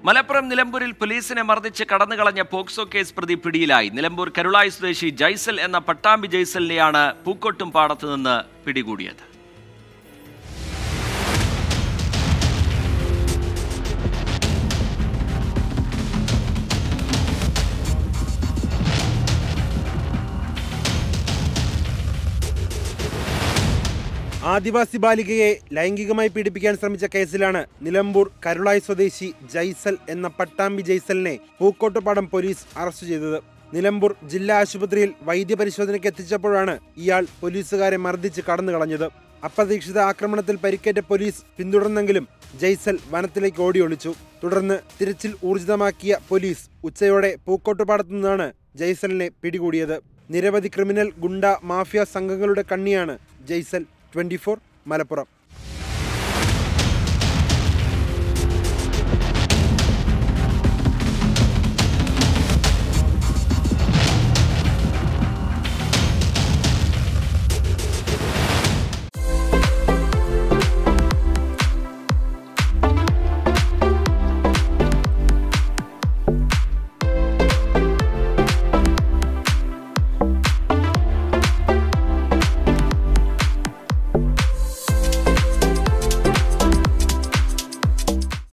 മലപ്പുറം നിലമ്പൂരിൽ പോലീസിനെ മർദ്ദിച്ച് കടന്നുകളഞ്ഞ പോക്സോ കേസ് പ്രതി പിടിയിലായി നിലമ്പൂർ കരുളായി സ്വദേശി ജൈസൽ എന്ന പട്ടാമ്പി ജൈസലിനെയാണ് പൂക്കോട്ടും പാടത്ത് നിന്ന് പിടികൂടിയത് ആദിവാസി ബാലികയെ ലൈംഗികമായി പീഡിപ്പിക്കാൻ ശ്രമിച്ച കേസിലാണ് നിലമ്പൂർ കരുളായി സ്വദേശി ജൈസൽ എന്ന പട്ടാമ്പി ജൈസലിനെ പൂക്കോട്ടുപാടം പോലീസ് അറസ്റ്റ് ചെയ്തത് നിലമ്പൂർ ജില്ലാ ആശുപത്രിയിൽ വൈദ്യപരിശോധനയ്ക്ക് എത്തിച്ചപ്പോഴാണ് ഇയാൾ പോലീസുകാരെ മർദ്ദിച്ച് കടന്നു കളഞ്ഞത് അപ്രതീക്ഷിത ആക്രമണത്തിൽ പരിക്കേറ്റ പോലീസ് പിന്തുടർന്നെങ്കിലും ജയ്സൽ വനത്തിലേക്ക് ഓടിയൊളിച്ചു തുടർന്ന് തിരച്ചിൽ ഊർജിതമാക്കിയ പോലീസ് ഉച്ചയോടെ പൂക്കോട്ടുപാടത്തു നിന്നാണ് ജയ്സലിനെ പിടികൂടിയത് നിരവധി ക്രിമിനൽ ഗുണ്ട മാഫിയ സംഘങ്ങളുടെ കണ്ണിയാണ് ജയ്സൽ ട്വന്റി മലപ്പുറം